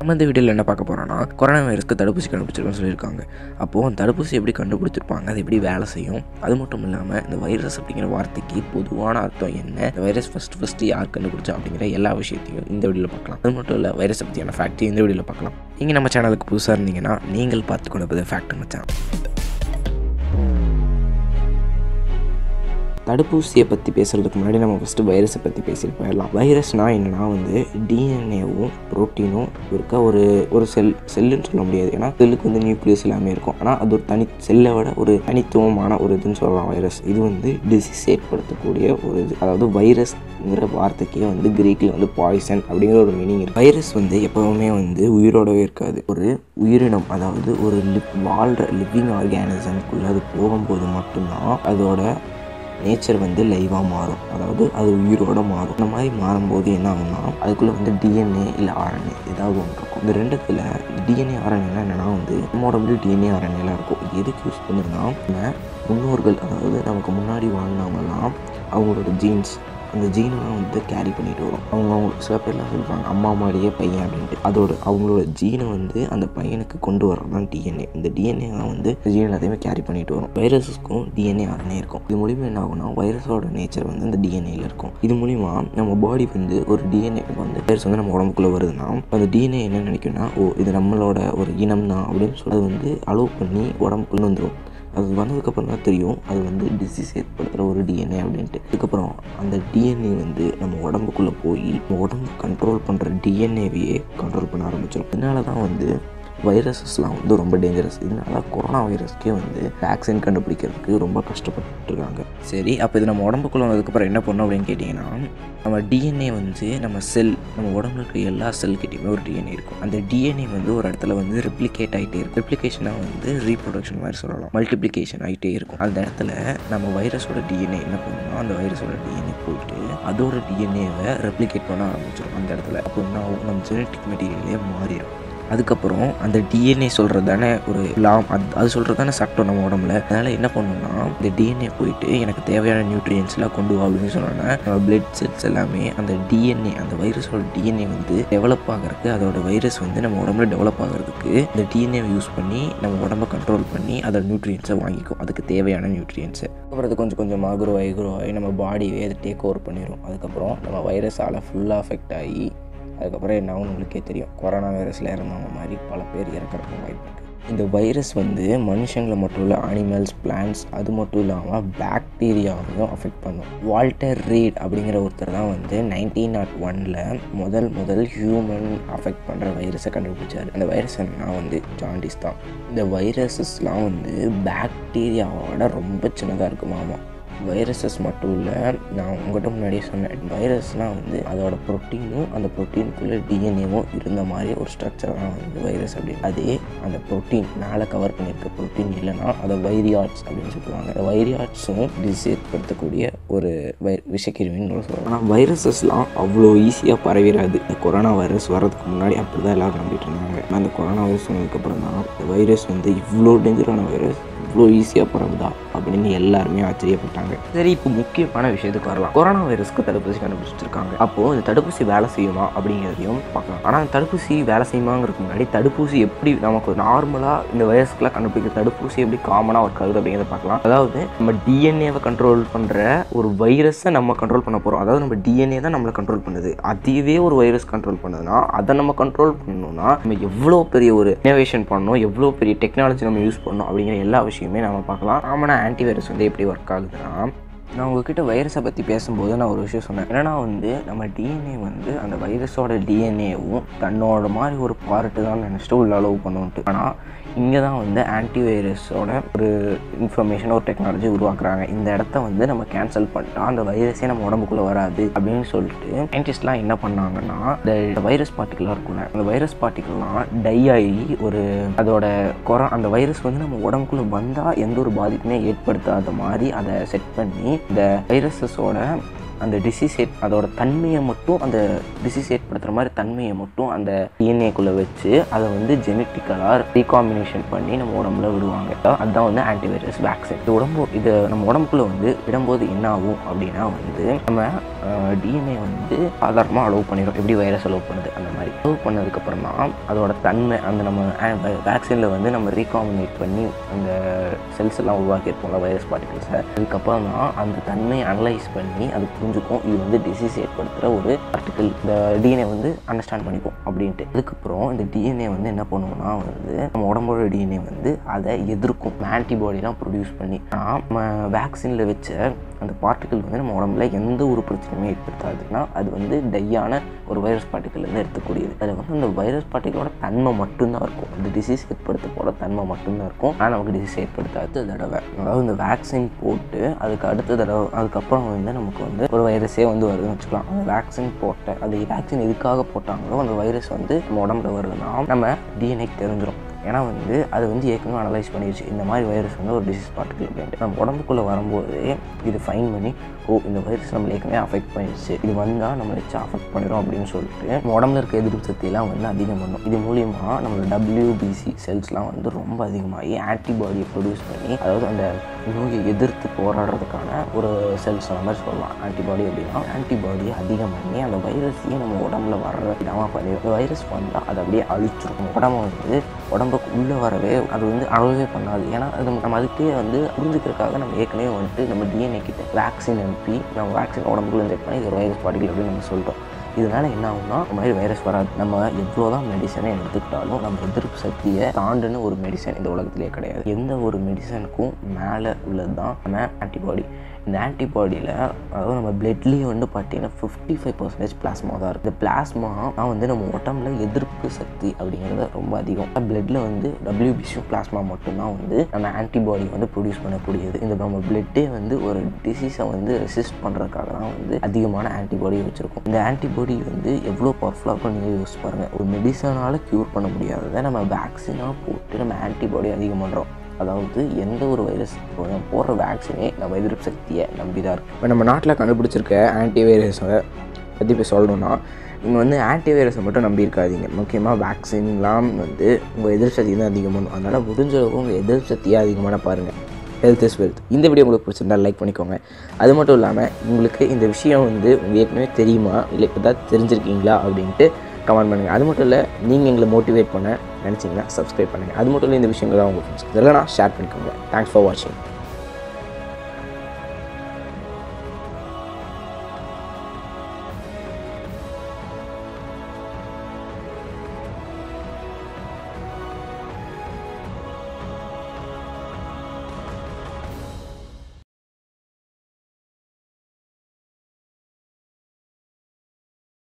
நம்ம இந்த வீடியோவில் என்ன பார்க்க போகிறோம்னா கொரோனா வைரஸ்க்கு தடுப்பூசி கண்டுபிடிச்சிருக்கோம்னு சொல்லியிருக்காங்க அப்போது அந்த தடுப்பூசி எப்படி கண்டுபிடிச்சிருப்பாங்க அது எப்படி வேலை செய்யும் அது மட்டும் இல்லாமல் இந்த வைரஸ் அப்படிங்கிற வார்த்தைக்கு பொதுவான அர்த்தம் என்ன இந்த வைரஸ் ஃபஸ்ட் ஃபஸ்ட்டு யார் கண்டுபிடிச்சா அப்படிங்கிற எல்லா விஷயத்தையும் இந்த வீடியோவில் பார்க்கலாம் அது மட்டும் இல்லை வைரஸை பற்றியான ஃபேக்ட் இந்த வீடியோவில் பார்க்கலாம் நீங்கள் நம்ம சேனலுக்கு புதுசாக இருந்தீங்கன்னா நீங்கள் பார்த்து கொண்டு போது ஃபேக்ட் மச்சான் தடுப்பூசியை பற்றி பேசுகிறதுக்கு முன்னாடி நம்ம ஃபஸ்ட்டு வைரஸை பற்றி பேசிட்டு போயிடலாம் வைரஸ்னால் என்னென்னா வந்து டிஎன்ஏவும் ப்ரோட்டீனும் இருக்க ஒரு ஒரு செல் செல்லுன்னு சொல்ல முடியாது ஏன்னா செல்லுக்கு வந்து நியூக்ளியஸ் எல்லாமே இருக்கும் ஆனால் அது ஒரு தனி செல்லை விட ஒரு தனித்துவமான ஒரு இதுன்னு சொல்லலாம் வைரஸ் இது வந்து டிசீஸ் ஏற்படுத்தக்கூடிய ஒரு இது அதாவது வைரஸ்ங்கிற வார்த்தைக்கே வந்து கிரீக்கில் வந்து பாய்சன் அப்படிங்கிற ஒரு மீனிங் இருக்குது வைரஸ் வந்து எப்போவுமே வந்து உயிரோடவே இருக்காது ஒரு உயிரினம் அதாவது ஒரு லிப் வாழ்கிற லிவிங் ஆர்கானிசம்குள்ளே அது போகும்போது மட்டும்தான் அதோட நேச்சர் வந்து லைவாக மாறும் அதாவது அது உயிரோட மாறும் இந்த மாதிரி மாறும்போது என்ன ஆகும்னா அதுக்குள்ளே வந்து டிஎன்ஏ இல்லை ஆர்என்ஏ ஏதாவது ஒன்று இருக்கும் இந்த ரெண்டுத்தில் டிஎன்ஏ ஆர்என்ஏலாம் என்னென்னா வந்து நம்ம உடம்புல டிஎன்ஏ ஆர்என்ஏலாம் இருக்கும் இது எதுக்கு யூஸ் பண்ணுதுன்னா நம்ம முன்னோர்கள் அதாவது நமக்கு முன்னாடி வாழ்ந்தவங்கலாம் அவங்களோட ஜீன்ஸ் அந்த ஜீனெல்லாம் வந்து கேரி பண்ணிட்டு வரும் அவங்க அவங்க சில பேர்லாம் சொல்கிறாங்க அம்மா மாதிரியே பையன் அப்படின்ட்டு அதோட அவங்களோட ஜீனை வந்து அந்த பையனுக்கு கொண்டு வர்றது தான் டிஎன்ஏ இந்த டிஎன்ஏ தான் வந்து ஜீன் எல்லாத்தையுமே கேரி பண்ணிட்டு வரும் வைரஸஸ்க்கும் டிஎன்ஏ ஆர்என்ஏ இருக்கும் இது மூலிமா என்ன ஆகும்னா வைரஸோட நேச்சர் வந்து இந்த டிஎன்ஏல இருக்கும் இது மூலிமா நம்ம பாடி வந்து ஒரு டிஎன்ஏ வந்து வைரஸ் வந்து நம்ம உடம்புக்குள்ளே வருதுன்னா அந்த டிஎன்ஏ என்ன நினைக்கும்னா ஓ இது நம்மளோட ஒரு இனம் தான் அப்படின்னு சொல்லி அது வந்து அலோவ் பண்ணி உடம்புக்குள்ள வந்துடும் அது வந்ததுக்கப்புறம் தான் தெரியும் அது வந்து டிசீஸ் ஏற்படுத்துகிற ஒரு டிஎன்ஏ அப்படின்ட்டு அதுக்கப்புறம் அந்த டிஎன்ஏ வந்து நம்ம உடம்புக்குள்ளே போய் நம்ம உடம்பு கண்ட்ரோல் பண்ணுற டிஎன்ஏவையே கண்ட்ரோல் பண்ண ஆரம்பிச்சிடும் இதனால தான் வந்து வைரஸஸ்லாம் வந்து ரொம்ப டேஞ்சரஸ் இதனால கொரோனா வைரஸ்க்கே வந்து வேக்சின் கண்டுபிடிக்கிறதுக்கு ரொம்ப கஷ்டப்பட்டுருக்காங்க சரி அப்போ இது நம்ம உடம்புக்குள்ள வந்ததுக்கப்புறம் என்ன பண்ணோம் அப்படின்னு கேட்டிங்கன்னா நம்ம டிஎன்ஏ வந்து நம்ம செல் நம்ம உடம்புல இருக்க எல்லா செல்கிட்டையுமே ஒரு டிஎன்ஏ இருக்கும் அந்த டிஎன்ஏ வந்து ஒரு இடத்துல வந்து ரெப்ளிகேட் ஆகிட்டே இருக்கும் ரெப்ளிகேஷனாக வந்து ரீப்ரொடக்ஷன் மாதிரி சொல்லலாம் மல்டிப்ளிகேஷன் ஆகிட்டே இருக்கும் அந்த இடத்துல நம்ம வைரஸோட டிஎன்ஏ என்ன பண்ணுன்னா அந்த வைரஸோட டிஎன்ஏ போயிட்டு அதோட டிஎன்ஏவை ரெப்ளிகேட் பண்ண ஆரம்பிச்சிடும் அந்த இடத்துல அப்போ என்ன ஆகும் நம்ம ஜெனட்டிக் மெட்டீரியலே மாறிடும் அதுக்கப்புறம் அந்த டிஎன்ஏ சொல்கிறது தானே ஒரு லாம் அது அது சொல்கிறது தானே சட்டம் நம்ம உடம்புல அதனால் என்ன பண்ணணும்னா இந்த டிஎன்ஏ போயிட்டு எனக்கு தேவையான நியூட்ரியன்ஸ்லாம் கொண்டு வா அப்படின்னு சொன்னோன்னா நம்ம பிளட் செல்ஸ் எல்லாமே அந்த டிஎன்ஏ அந்த வைரஸோட டிஎன்ஏ வந்து டெவலப் ஆகிறதுக்கு அதோட வைரஸ் வந்து நம்ம உடம்புல டெவலப் ஆகிறதுக்கு இந்த டிஎன்ஏ யூஸ் பண்ணி நம்ம உடம்ப கண்ட்ரோல் பண்ணி அதோட நியூட்ரியன்ஸை வாங்கிக்கும் அதுக்கு தேவையான நியூட்ரியன்ஸை அப்புறம் அது கொஞ்சம் கொஞ்சமாக குரோ ஆகி குரோ ஆகி நம்ம பாடியே அது டேக் ஓவர் பண்ணிடும் அதுக்கப்புறம் நம்ம வைரஸால் ஃபுல்லாக அஃபெக்ட் ஆகி அதுக்கப்புறம் என்ன ஆகும் உங்களுக்கே தெரியும் கொரோனா வைரஸில் இறந்தவங்க மாதிரி பல பேர் இறக்கிறதுக்கு வாய்ப்பு இருக்குது இந்த வைரஸ் வந்து மனுஷங்களை மட்டும் இல்லை அனிமல்ஸ் பிளான்ஸ் அது மட்டும் இல்லாமல் பாக்டீரியாவையும் அஃபெக்ட் பண்ணும் வால்டர் ரீட் அப்படிங்கிற ஒருத்தர் தான் வந்து நைன்டீன் நாட் ஒனில் முதல் முதல் ஹியூமன் அஃபெக்ட் பண்ணுற வைரஸை கண்டுபிடிச்சார் அந்த வைரஸ் என்னன்னா வந்து ஜாண்டிஸ் தான் இந்த வைரஸஸ்லாம் வந்து பாக்டீரியாவோட ரொம்ப சின்னதாக இருக்குமாமா வைரஸஸ் மட்டும் இல்லை நான் உங்கள்கிட்ட முன்னாடியே சொன்னேன் வைரஸ்னால் வந்து அதோட ப்ரோட்டீனும் அந்த ப்ரோட்டீனுக்குள்ளே டிஎன்ஏவும் இருந்த மாதிரி ஒரு ஸ்ட்ரக்சர் தான் வந்து வைரஸ் அப்படின்னு அதே அந்த ப்ரோட்டீன் மேலே கவர் பண்ணியிருக்க ப்ரோட்டீன் இல்லைன்னா அதை வைரியாட்ஸ் அப்படின்னு சொல்லுவாங்க அந்த வைரியாட்ஸும் டிசீஸ் ஏற்படுத்தக்கூடிய ஒரு வை விஷக்கிருமின்னு கூட சொல்லுவாங்க ஆனால் வைரஸஸ்லாம் அவ்வளோ ஈஸியாக பரவிடாது இந்த கொரோனா வைரஸ் வர்றதுக்கு முன்னாடி அப்படி தான் எல்லோரும் நம்பிட்டு இருந்தாங்க அந்த கொரோனா வைரஸ் சொன்னதுக்கப்புறம் தான் இந்த வைரஸ் வந்து இவ்வளோ டேஞ்சரான வைரஸ் இவ்வளோ ஈஸியாக பரவுதா அப்படின்னு எல்லாருமே ஆச்சரியப்பட்டாங்க சரி இப்போ முக்கியமான விஷயத்துக்கு வரலாம் கொரோனா வைரஸ்க்கு தடுப்பூசி கண்டுபிடிச்சிருக்காங்க அப்போது இந்த தடுப்பூசி வேலை செய்யுமா அப்படிங்கிறதையும் பார்க்கலாம் ஆனால் அந்த தடுப்பூசி வேலை செய்யுமாங்கிறதுக்கு முன்னாடி தடுப்பூசி எப்படி நமக்கு நார்மலாக இந்த வைரஸ்க்குலாம் கண்டுபிடிக்கிற தடுப்பூசி எப்படி காமனாக ஒர்க் ஆகுது அப்படிங்கிறத பார்க்கலாம் அதாவது நம்ம டிஎன்ஏவை கண்ட்ரோல் பண்ணுற ஒரு வைரஸை நம்ம கண்ட்ரோல் பண்ண போகிறோம் அதாவது நம்ம டிஎன்ஏ தான் நம்மளை கண்ட்ரோல் பண்ணுது அதுவே ஒரு வைரஸ் கண்ட்ரோல் பண்ணுதுன்னா அதை நம்ம கண்ட்ரோல் பண்ணணும்னா நம்ம எவ்வளோ பெரிய ஒரு இனோவேஷன் பண்ணணும் எவ்வளோ பெரிய டெக்னாலஜி நம்ம யூஸ் பண்ணணும் அப்படிங்கிற எல்லா விஷயமே நம்ம பார்க்கலாம் ஆமாம் ஆன்டிவைரஸ் வந்து எப்படி ஒர்க் ஆகுதுன்னா நான் உங்ககிட்ட வைரஸை பற்றி பேசும்போது நான் ஒரு விஷயம் சொன்னேன் என்னன்னா வந்து நம்ம டிஎன்ஏ வந்து அந்த வைரஸோட டிஎன்ஏவும் தன்னோட மாதிரி ஒரு பார்ட்டு தான் நினச்சிட்டு உள்ள அலோவ் பண்ணுன்ட்டு ஆனால் இங்கே தான் வந்து ஆன்டிவைரஸோட ஒரு இன்ஃபர்மேஷன் ஒரு டெக்னாலஜி உருவாக்குறாங்க இந்த இடத்த வந்து நம்ம கேன்சல் பண்ணிட்டா அந்த வைரஸே நம்ம உடம்புக்குள்ளே வராது அப்படின்னு சொல்லிட்டு சயின்டிஸ்ட்லாம் என்ன பண்ணாங்கன்னா இந்த வைரஸ் பார்ட்டிகளாக இருக்கும்ல அந்த வைரஸ் பார்ட்டிகல்லாம் டை ஆகி ஒரு அதோட கொரோ அந்த வைரஸ் வந்து நம்ம உடம்புக்குள்ளே வந்தால் எந்த ஒரு பாதிப்புமே ஏற்படுத்தாத மாதிரி அதை செட் பண்ணி இந்த வைரஸஸோட அந்த டிசீஸ் ஏட் அதோட தன்மையை மட்டும் அந்த டிசீஸ் ஏற்படுத்துகிற மாதிரி தன்மையை மட்டும் அந்த டிஎன்ஏக்குள்ளே வச்சு அதை வந்து ஜெனட்டிக்கலாக ரீகாம்பினேஷன் பண்ணி நம்ம உடம்புல விடுவாங்க அதுதான் வந்து ஆன்டிவைரஸ் வேக்சின் இது உடம்பு இது நம்ம உடம்புக்குள்ளே வந்து விடும்போது என்ன ஆகும் அப்படின்னா வந்து நம்ம டிஎன்ஏ வந்து சாதாரணமாக அலோவ் பண்ணிடும் எப்படி வைரஸ் அலோவ் பண்ணுது அந்த மாதிரி அலோவ் பண்ணதுக்கப்புறம் தான் அதோட தன்மை அந்த நம்ம வேக்சினில் வந்து நம்ம ரீகாம்பினேட் பண்ணி அந்த செல்ஸ் எல்லாம் உருவாக்கியிருப்போம்ல வைரஸ் பார்ட்டிகல்ஸை அதுக்கப்புறம் தான் அந்த தன்மையை அனலைஸ் பண்ணி அது புரிஞ்சுக்கும் இது வந்து டிசீஸ் ஏற்படுத்துகிற ஒரு பார்ட்டிகல் இந்த டிஎன்ஏ வந்து அண்டர்ஸ்டாண்ட் பண்ணிக்கும் அப்படின்ட்டு அதுக்கப்புறம் இந்த டிஎன்ஏ வந்து என்ன பண்ணுவோம்னா வந்து நம்ம உடம்போட டிஎன்ஏ வந்து அதை எதிர்க்கும் ஆன்டிபாடிலாம் ப்ரொடியூஸ் பண்ணி ஆனால் நம்ம வேக்சினில் வச்ச அந்த பார்ட்டிகல் வந்து நம்ம உடம்புல எந்த ஒரு பிரச்சனையுமே ஏற்படுத்தாதுன்னா அது வந்து டையான ஒரு வைரஸ் பார்ட்டிகல்லேருந்து எடுத்துக்கூடியது அதில் வந்து அந்த வைரஸ் பார்ட்டிகளோட தன்மை மட்டும்தான் இருக்கும் இந்த டிசீஸ் ஏற்படுத்த போகிற தன்மை மட்டும்தான் இருக்கும் ஆனால் நமக்கு டிசீஸ் ஏற்படுத்தாது தடவை அதாவது இந்த வேக்சின் போட்டு அதுக்கு அடுத்த தடவை அதுக்கப்புறம் வந்து நமக்கு வந்து ஒரு வைரஸே வந்து வருதுன்னு வச்சுக்கலாம் அந்த வேக்சின் போட்ட அது வேக்சின் எதுக்காக போட்டாங்களோ அந்த வைரஸ் வந்து நம்ம உடம்புல வருதுன்னா நம்ம டிஎன்ஏ தெரிஞ்சிடும் ஏன்னா வந்து அது வந்து ஏற்கனவே அனலைஸ் பண்ணிடுச்சு இந்த மாதிரி வைரஸ் வந்து ஒரு டிசீஸ் பார்ட்டிகல் அப்படின்ட்டு நம்ம உடம்புக்குள்ளே வரும்போது இது ஃபைன் பண்ணி ஓ இந்த வைரஸ் நம்மளை ஏற்கனவே அஃபெக்ட் பண்ணிடுச்சு இது வந்தால் நம்மளை வச்சு அஃபெக்ட் பண்ணிடும் அப்படின்னு சொல்லிட்டு நம்ம உடம்புல இருக்க எதிர்ப்பு சக்தியெல்லாம் வந்து அதிகம் பண்ணும் இது மூலியமாக நம்மளோட டபிள்யூபிசி செல்ஸ்லாம் வந்து ரொம்ப அதிகமாகி ஆன்டிபாடியை ப்ரொடியூஸ் பண்ணி அதாவது அந்த நோயை எதிர்த்து போராடுறதுக்கான ஒரு செல்ஸ் அந்த மாதிரி சொல்லலாம் ஆன்டிபாடி அப்படின்னா ஆன்டிபாடியை அதிகம் பண்ணி அந்த வைரஸையும் நம்ம உடம்புல வர்ற விதமாக பண்ணிடும் இந்த வைரஸ் வந்தால் அதை அப்படியே அழிச்சிடும் உடம்பு வந்து உடம்புக்கு உள்ளே வரவே அது வந்து அழகவே பண்ணாது ஏன்னா அது நம்ம நம்ம அதுக்கே வந்து புரிஞ்சுக்கிறதுக்காக நம்ம ஏற்கனவே வந்துட்டு நம்ம டிஎன்ஏ கிட்ட வேக்சின் அனுப்பி நம்ம வேக்சின் உடம்புக்குள்ள இன்ஜெக்ட் பண்ணி இது ஒரு வைரஸ் பார்ட்டிகள் அப்படின்னு நம்ம சொல்லிட்டோம் இதனால என்ன ஆகும்னா இந்த மாதிரி வைரஸ் வராது நம்ம எவ்வளோ தான் மெடிசனை எடுத்துக்கிட்டாலும் நம்ம எதிர்ப்பு சக்தியை தாண்டுன்னு ஒரு மெடிசன் இந்த உலகத்திலே கிடையாது எந்த ஒரு மெடிசனுக்கும் மேலே உள்ளது தான் நம்ம ஆன்டிபாடி இந்த ஆன்டிபாடியில் அதாவது நம்ம பிளட்லேயே வந்து பார்த்தீங்கன்னா ஃபிஃப்டி ஃபைவ் பர்சன்டேஜ் பிளாஸ்மா தான் இருக்குது இந்த பிளாஸ்மா தான் வந்து நம்ம உடம்புல எதிர்ப்பு சக்தி அப்படிங்கிறது ரொம்ப அதிகம் பிளட்டில் வந்து டபிள்யூபிசியும் பிளாஸ்மா மட்டும்தான் வந்து நம்ம ஆன்டிபாடி வந்து ப்ரொடியூஸ் பண்ணக்கூடியது இந்த நம்ம பிளட்டே வந்து ஒரு டிசீஸை வந்து ரெசிஸ்ட் பண்ணுறதுக்காக தான் வந்து அதிகமான ஆன்டிபாடி வச்சுருக்கோம் இந்த ஆன்டிபாடி வந்து எவ்வளோ பவர்ஃபுல்லாக இருக்கும் நீங்கள் யோசிச்சு பாருங்கள் ஒரு மெடிசனால் க்யூர் பண்ண முடியாததை நம்ம வேக்சினாக போட்டு நம்ம ஆன்டிபாடி அதிகம் பண்ணுறோம் அதாவது எந்த ஒரு வைரஸ் இப்போ நம்ம போடுற வேக்சினே நம்ம எதிர்ப்பு சக்தியை நம்பி தான் இருக்குது இப்போ நம்ம நாட்டில் கண்டுபிடிச்சிருக்க ஆன்டிவைரஸை பற்றி இப்போ சொல்லணும்னா நீங்கள் வந்து ஆன்டிவைரஸை மட்டும் நம்பி இருக்காதீங்க முக்கியமாக வேக்சின்லாம் வந்து உங்கள் எதிர்ப்பு சக்தி தான் அதிகம் பண்ணும் அதனால் முடிஞ்ச அளவுக்கு உங்கள் எதிர்ப்பு சக்தியை அதிகமான பாருங்கள் ஹெல்த் இஸ் வெல்த் இந்த வீடியோ உங்களுக்கு பிடிச்சிருந்தா லைக் பண்ணிக்கோங்க அது மட்டும் இல்லாமல் உங்களுக்கு இந்த விஷயம் வந்து உங்களுக்கு ஏற்கனவே தெரியுமா இல்லை இப்போ தான் தெரிஞ்சிருக்கீங்களா அப்படின்ட்டு கமெண்ட் பண்ணுங்கள் அது மட்டும் இல்லை நீங்கள் எங்களை மோட்டிவேட் பண்ண நினச்சிங்கன்னா சப்ஸ்கிரைப் பண்ணுங்கள் அது மட்டும் இல்லை இந்த விஷயங்கள் தான் உங்கள் ஃப்ரெண்ட்ஸ் இதெல்லாம் ஷேர் பண்ணிக்கோங்க தேங்க்ஸ் ஃபார் வாட்சிங்